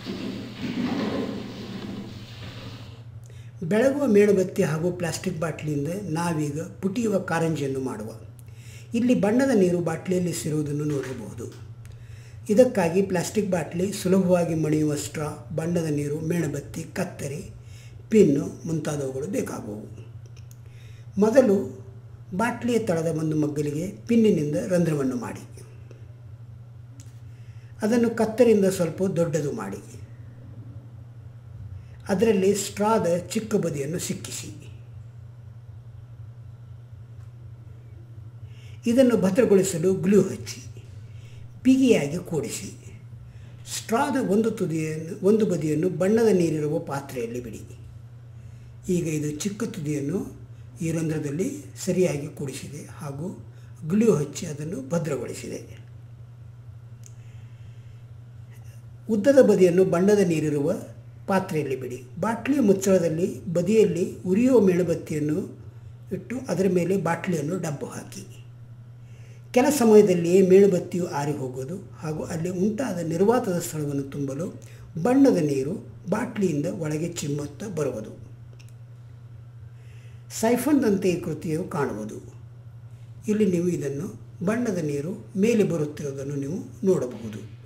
ಬೆಳಗುವ ಮೇಣಬತ್ತಿ ಹಾಗೂ ಪ್ಲಾಸ್ಟಿಕ್ ಬಾಟ್ಲಿಯಿಂದ ನಾವೀಗ ಪುಟಿಯುವ ಕಾರಂಜಿಯನ್ನು ಮಾಡುವ ಇಲ್ಲಿ ಬಣ್ಣದ ನೀರು ಬಾಟ್ಲಿಯಲ್ಲಿ ಸೇರುವುದನ್ನು ನೋಡಿರಬಹುದು ಇದಕ್ಕಾಗಿ ಪ್ಲಾಸ್ಟಿಕ್ ಬಾಟ್ಲಿ ಸುಲಭವಾಗಿ ಮಣಿಯುವ ಸ್ಟ್ರಾ ಬಣ್ಣದ ನೀರು ಮೇಣಬತ್ತಿ ಕತ್ತರಿ ಪಿನ್ನು ಮುಂತಾದವುಗಳು ಬೇಕಾಗುವು ಮೊದಲು ಬಾಟ್ಲಿಯ ತಳದ ಒಂದು ಮಗ್ಗಲಿಗೆ ಪಿನ್ನಿನಿಂದ ರಂಧ್ರವನ್ನು ಮಾಡಿ ಅದನ್ನು ಕತ್ತರಿಯಿಂದ ಸ್ವಲ್ಪ ದೊಡ್ಡದು ಮಾಡಿ ಅದರಲ್ಲಿ ಸ್ಟ್ರಾದ ಚಿಕ್ಕ ಬದಿಯನ್ನು ಸಿಕ್ಕಿಸಿ ಇದನ್ನು ಭದ್ರಗೊಳಿಸಲು ಗ್ಲೂ ಹಚ್ಚಿ ಬಿಗಿಯಾಗಿ ಕೂಡಿಸಿ ಸ್ಟ್ರಾದ ಒಂದು ತುದಿಯನ್ನು ಒಂದು ಬದಿಯನ್ನು ಬಣ್ಣದ ನೀರಿರುವ ಪಾತ್ರೆಯಲ್ಲಿ ಬಿಡಿ ಈಗ ಇದು ಚಿಕ್ಕ ತುದಿಯನ್ನು ಈ ರಂಧ್ರದಲ್ಲಿ ಸರಿಯಾಗಿ ಕೂಡಿಸಿದೆ ಹಾಗೂ ಗ್ಲೂ ಹಚ್ಚಿ ಅದನ್ನು ಭದ್ರಗೊಳಿಸಿದೆ ಉದ್ದದ ಬದಿಯನ್ನು ಬಣ್ಣದ ನೀರಿರುವ ಪಾತ್ರೆಯಲ್ಲಿ ಬಿಡಿ ಬಾಟ್ಲಿಯ ಮುಚ್ಚಳದಲ್ಲಿ ಬದಿಯಲ್ಲಿ ಉರಿಯುವ ಮೇಣಬತ್ತಿಯನ್ನು ಇಟ್ಟು ಅದರ ಮೇಲೆ ಬಾಟ್ಲಿಯನ್ನು ಡಬ್ಬು ಹಾಕಿ ಕೆಲ ಸಮಯದಲ್ಲಿಯೇ ಮೇಣಬತ್ತಿಯು ಆರಿ ಹೋಗೋದು ಹಾಗೂ ಅಲ್ಲಿ ಉಂಟಾದ ನಿರ್ವಾತದ ಸ್ಥಳವನ್ನು ತುಂಬಲು ಬಣ್ಣದ ನೀರು ಬಾಟ್ಲಿಯಿಂದ ಒಳಗೆ ಚಿಮ್ಮುತ್ತಾ ಬರುವುದು ಸೈಫನ್ದಂತೆ ಈ ಕೃತಿಯು ಕಾಣುವುದು ಇಲ್ಲಿ ನೀವು ಇದನ್ನು ಬಣ್ಣದ ನೀರು ಮೇಲೆ ಬರುತ್ತಿರುವುದನ್ನು ನೀವು ನೋಡಬಹುದು